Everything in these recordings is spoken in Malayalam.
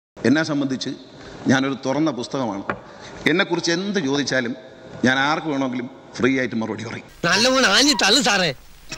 എന്നെ സംബന്ധിച്ച് ഞാനൊരു തുറന്ന പുസ്തകമാണ് എന്നെക്കുറിച്ച് എന്ത് ചോദിച്ചാലും ഞാൻ ആർക്ക് വേണമെങ്കിലും ഫ്രീ ആയിട്ട് മറുപടി പറയും നല്ലവണ്ണം ആഞ്ഞി തള്ളു സാറേ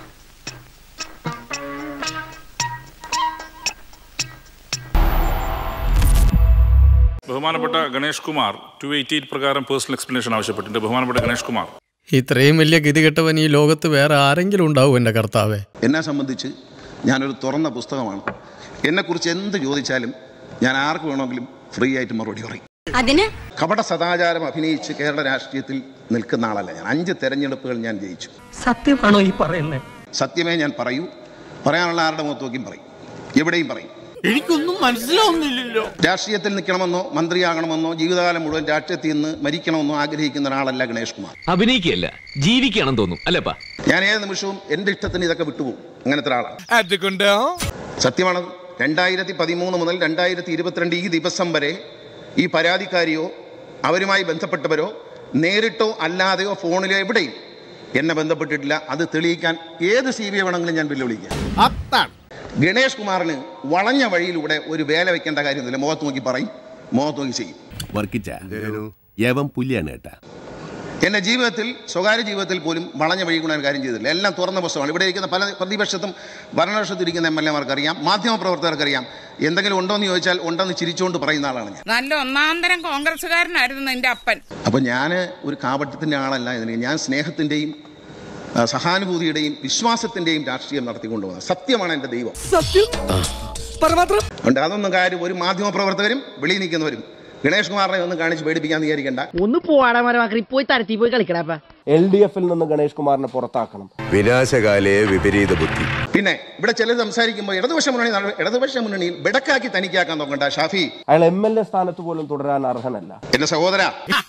ബഹുമാനപ്പെട്ട Ganesh Kumar two eighty eight പ്രകാരം പേഴ്സണൽ എക്സ്പ്ലനേഷൻ ആവശ്യപ്പെട്ടിട്ടുണ്ട് ബഹുമാനപ്പെട്ട ഗണേഷ് കുമാർ ഇത്രയും വലിയ ഗതികെട്ടവൻ ഈ ലോകത്ത് വേറെ ആരെങ്കിലും ഉണ്ടാവും എൻ്റെ കർത്താവേ എന്നെ സംബന്ധിച്ച് ഞാനൊരു തുറന്ന പുസ്തകമാണ് എന്നെക്കുറിച്ച് എന്ത് ചോദിച്ചാലും ഞാൻ ആർക്ക് വേണമെങ്കിലും ഫ്രീ ആയിട്ട് മറുപടി പറയും അതിന് കപട സദാചാരം അഭിനയിച്ച് കേരള രാഷ്ട്രീയത്തിൽ നിൽക്കുന്ന ആളല്ല ഞാൻ അഞ്ച് തെരഞ്ഞെടുപ്പുകൾ ഞാൻ ജയിച്ചു സത്യമാണോ ഈ പറയുന്നത് സത്യമേ ഞാൻ പറയൂ പറയാനുള്ള ആരുടെ മുഖത്ത് നോക്കിയും പറയും എവിടെയും പറയും എനിക്കൊന്നും മനസ്സിലാവുന്നില്ലല്ലോ രാഷ്ട്രീയത്തിൽ നിൽക്കണമെന്നോ മന്ത്രിയാകണമെന്നോ ജീവിതകാലം മുഴുവൻ രാഷ്ട്രീയത്തിൽ നിന്ന് മരിക്കണമെന്നോ ആഗ്രഹിക്കുന്ന ഒരാളല്ല ഗണേഷ് കുമാർ അഭിനയിക്കുകയല്ല ജീവിക്കണം തോന്നും അല്ലേപ്പാ ഞാൻ ഏത് നിമിഷവും എൻ്റെ ഇഷ്ടത്തിന് ഇതൊക്കെ വിട്ടുപോകും അങ്ങനത്തെ ഒരാളാണ് അതുകൊണ്ടോ സത്യമാണത് രണ്ടായിരത്തി പതിമൂന്ന് മുതൽ രണ്ടായിരത്തി ഇരുപത്തിരണ്ട് ഈ ദിവസം വരെ ഈ പരാതിക്കാരിയോ അവരുമായി ബന്ധപ്പെട്ടവരോ നേരിട്ടോ അല്ലാതെയോ ഫോണിലോ എവിടെയും എന്നെ ബന്ധപ്പെട്ടിട്ടില്ല അത് തെളിയിക്കാൻ ഏത് സി ബി ഐ വേണമെങ്കിലും ഞാൻ വെല്ലുവിളിക്കാം അത്താണ് ഗണേഷ് കുമാറിന് വളഞ്ഞ വഴിയിലൂടെ ഒരു വേല വെക്കേണ്ട കാര്യമൊന്നുമില്ല മുഖത്ത് നോക്കി പറയും മുഖത്ത് നോക്കി ചെയ്യും വർക്കിച്ച യവൻ പുലിയാണ് കേട്ടാ എൻ്റെ ജീവിതത്തിൽ സ്വകാര്യ ജീവിതത്തിൽ പോലും വളഞ്ഞ വഴി കൂടെ ഒരു കാര്യം ചെയ്തില്ല എല്ലാം തുറന്ന പുസ്തകമാണ് ഇവിടെ ഇരിക്കുന്ന പല പ്രതിപക്ഷത്തും ഭരണപക്ഷത്തും ഇരിക്കുന്ന എം എൽ എമാർക്ക് അറിയാം മാധ്യമപ്രവർത്തകർക്ക് അറിയാം എന്തെങ്കിലും ഉണ്ടോ എന്ന് ചോദിച്ചാൽ ഉണ്ടെന്ന് ചിരിച്ചുകൊണ്ട് പറയുന്ന ആളാണ് ഞാൻ നല്ല ഒന്നാന്തരം കോൺഗ്രസ്സുകാരനായിരുന്നു എന്റെ അപ്പൻ അപ്പോൾ ഞാൻ ഒരു കാപട്യത്തിൻ്റെ ആളല്ല ഇതിന് ഞാൻ സ്നേഹത്തിൻ്റെയും ആ, സഹാനുഭൂതിയുടെയും വിശ്വാസത്തിൻ്റെയും രാഷ്ട്രീയം നടത്തിക്കൊണ്ടുപോകുന്നത് സത്യമാണ് എൻ്റെ ദൈവം അതുകൊണ്ട് അതൊന്നും കാര്യം ഒരു മാധ്യമപ്രവർത്തകരും വെളിയിൽ നിൽക്കുന്നവരും ഗണേഷ് കുമാറിനെ ഒന്നും കാണിച്ച് പേടിപ്പിക്കാൻ വിചാരിക്കേണ്ട ഒന്ന് പോവാടാ മരമാക്കി പോയി തരത്തി പോയി കളിക്കടാ എൽ ഡി എഫിൽ നിന്ന് ഗണേഷ് കുമാറിനെ പുറത്താക്കണം വിനാശകാലേ വിപരീത ബുദ്ധി പിന്നെ ഇവിടെ ചിലർ സംസാരിക്കുമ്പോൾ ഇടതുപക്ഷ മുന്നണി നട- ഇടതുപക്ഷ മുന്നണിയിൽ ബെടക്കാക്കി തനിക്കാക്കാൻ നോക്കണ്ട ഷാഫി അയാൾ എം എൽ എ സ്ഥാനത്ത് പോലും തുടരാൻ അർഹനല്ല എന്റെ സഹോദര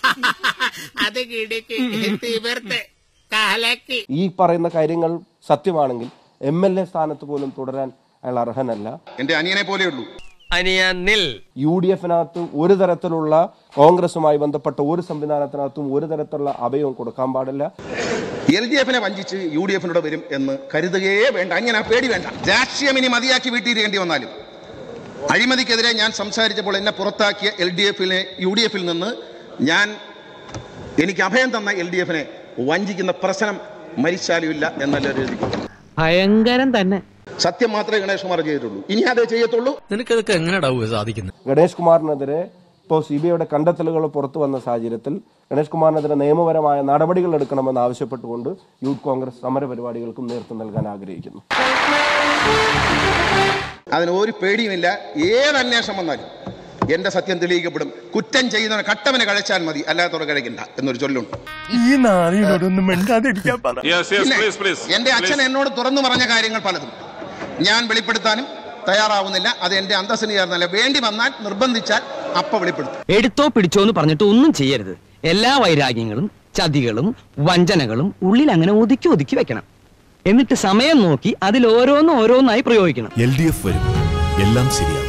അത് കിടക്ക് തീവർത്ത് കാലക്ക് ഈ പറയുന്ന കാര്യങ്ങൾ സത്യമാണെങ്കിൽ എം എൽ എ സ്ഥാനത്ത് പോലും തുടരാൻ അയാൾ അർഹനല്ല എന്റെ അനിയനെ പോലെയുള്ളൂ അനിയ നിൽ യു ഡി എഫിനകത്ത് ഒരു തരത്തിലുള്ള കോൺഗ്രസുമായി ബന്ധപ്പെട്ട ഒരു സംവിധാനത്തിനകത്തും ഒരു തരത്തിലുള്ള അഭയവും കൊടുക്കാൻ പാടില്ല എൽ ഡി എഫിനെ വഞ്ചിച്ച് യു ഡി എഫിനോട് വരും എന്ന് കരുതുകയേ വേണ്ട അങ്ങനെ ആ പേടി വേണ്ട രാഷ്ട്രീയം ഇനി മതിയാക്കി വീട്ടിയിരിക്കേണ്ടി വന്നാലും അഴിമതിക്കെതിരെ ഞാൻ സംസാരിച്ചപ്പോൾ എന്നെ പുറത്താക്കിയ എൽ ഡി എഫിനെ യു ഡി എഫിൽ നിന്ന് ഞാൻ എനിക്ക് അഭയം തന്ന എൽ ഡി എഫിനെ വഞ്ചിക്കുന്ന പ്രശ്നം മരിച്ചാലും ഇല്ല എന്നല്ല എഴുതിക്കും ഭയങ്കരം തന്നെ സത്യം മാത്രമേ ഗണേഷ് കുമാർ ചെയ്തിട്ടുള്ളൂ ഇനി അതേ ചെയ്യത്തുള്ളൂ നിനക്കതൊക്കെ എങ്ങനെയാടാവുക സാധിക്കുന്നത് ഗണേഷ് കുമാറിനെതിരെ ഇപ്പോൾ സി ബി ഐയുടെ കണ്ടെത്തലുകൾ പുറത്തു വന്ന സാഹചര്യത്തിൽ ഗണേഷ് കുമാറിനെതിരെ നിയമപരമായ നടപടികൾ എടുക്കണമെന്ന് ആവശ്യപ്പെട്ടുകൊണ്ട് യൂത്ത് കോൺഗ്രസ് സമരപരിപാടികൾക്കും നേതൃത്വം നൽകാൻ ആഗ്രഹിക്കുന്നു അതിന് ഒരു പേടിയുമില്ല ഏത് അന്വേഷണം വന്നാലും എന്റെ സത്യം തെളിയിക്കപ്പെടും കുറ്റം ചെയ്യുന്നവനെ കട്ടവനെ കഴിച്ചാൽ മതി അല്ലാത്തവരെ കഴിക്കണ്ട എന്നൊരു ചൊല്ലുണ്ട് ഈ നാളിനോടൊന്നും മിണ്ടാതിരിക്കാൻ പറ യെസ് യെസ് പിന്നെ പ്ലീസ് പ്ലീസ് എന്റെ അച്ഛൻ എന്നോട് തുറന്നു പറഞ്ഞ കാര്യങ്ങൾ പലതും ഞാൻ വെളിപ്പെടുത്താനും തയ്യാറാവുന്നില്ല അത് എന്റെ അന്തസ്സിന് ചേർന്നല്ല വേണ്ടി വന്നാൽ നിർബന്ധിച്ചാൽ അപ്പ വെളിപ്പെടുത്തും എടുത്തോ പിടിച്ചോ എന്ന് പറഞ്ഞിട്ട് ഒന്നും ചെയ്യരുത് എല്ലാ വൈരാഗ്യങ്ങളും ചതികളും വഞ്ചനകളും ഉള്ളിൽ അങ്ങനെ ഒതുക്കി ഒതുക്കി വെക്കണം എന്നിട്ട് സമയം നോക്കി അതിൽ ഓരോന്ന് ഓരോന്നായി പ്രയോഗിക്കണം എൽ ഡി എഫ് വരും എല്ലാം ശരിയാവും